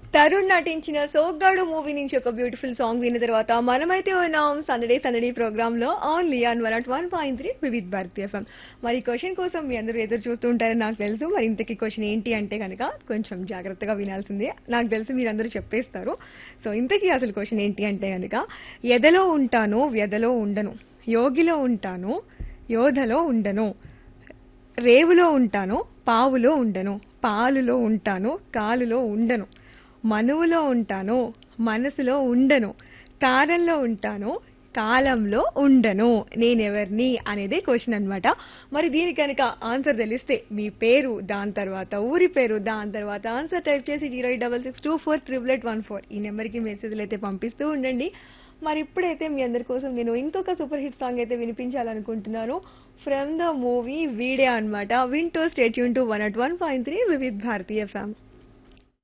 తరుణ్ నటించిన సోగ్గాడు మూవీ నుంచి ఒక బ్యూటిఫుల్ సాంగ్ విన్న తర్వాత మనమైతే ఉన్నాం సందడే సందడి ప్రోగ్రామ్ లో only on one at one point three Vividh Bharati FM మరి క్వశ్చన్ కోసం మీ అందరూ ఎదురు చూస్తూ ఉంటారని నాకు తెలుసు మరి ఇంతకీ క్వశ్చన్ ఏంటి అంటే కనుక కొంచెం జాగ్రత్తగా వినాల్సిందే నాకు తెలుసు మీరందరూ చెప్పేస్తారు సో ఇంతకీ అసలు క్వశ్చన్ ఏంటి అంటే కనుక ఎదలో ఉంటాను వ్యధలో ఉండను యోగిలో ఉంటాను యోధలో ఉండను రేవులో ఉంటాను పావులో ఉండను పాలులో ఉంటాను కాలులో ఉండను మనువులో ఉంటాను మనసులో ఉండను కారంలో ఉంటాను కాలంలో ఉండను నేనెవరిని అనేది క్వశ్చన్ అన్నమాట మరి దీనికి కనుక ఆన్సర్ తెలిస్తే మీ పేరు దాని తర్వాత ఊరి పేరు దాని తర్వాత ఆన్సర్ టైప్ చేసి zero eight double six two four triple eight one four ఈ నెంబర్కి మెసేజ్లు అయితే పంపిస్తూ ఉండండి మరి ఇప్పుడైతే మీ అందరి కోసం నేను ఇంకొక సూపర్ హిట్ సాంగ్ అయితే వినిపించాలనుకుంటున్నాను ఫ్రమ్ ద మూవీ వీడియో అన్నమాట వింటూ stay tuned to one at one point three Vividh Bharati ఫ్యామ్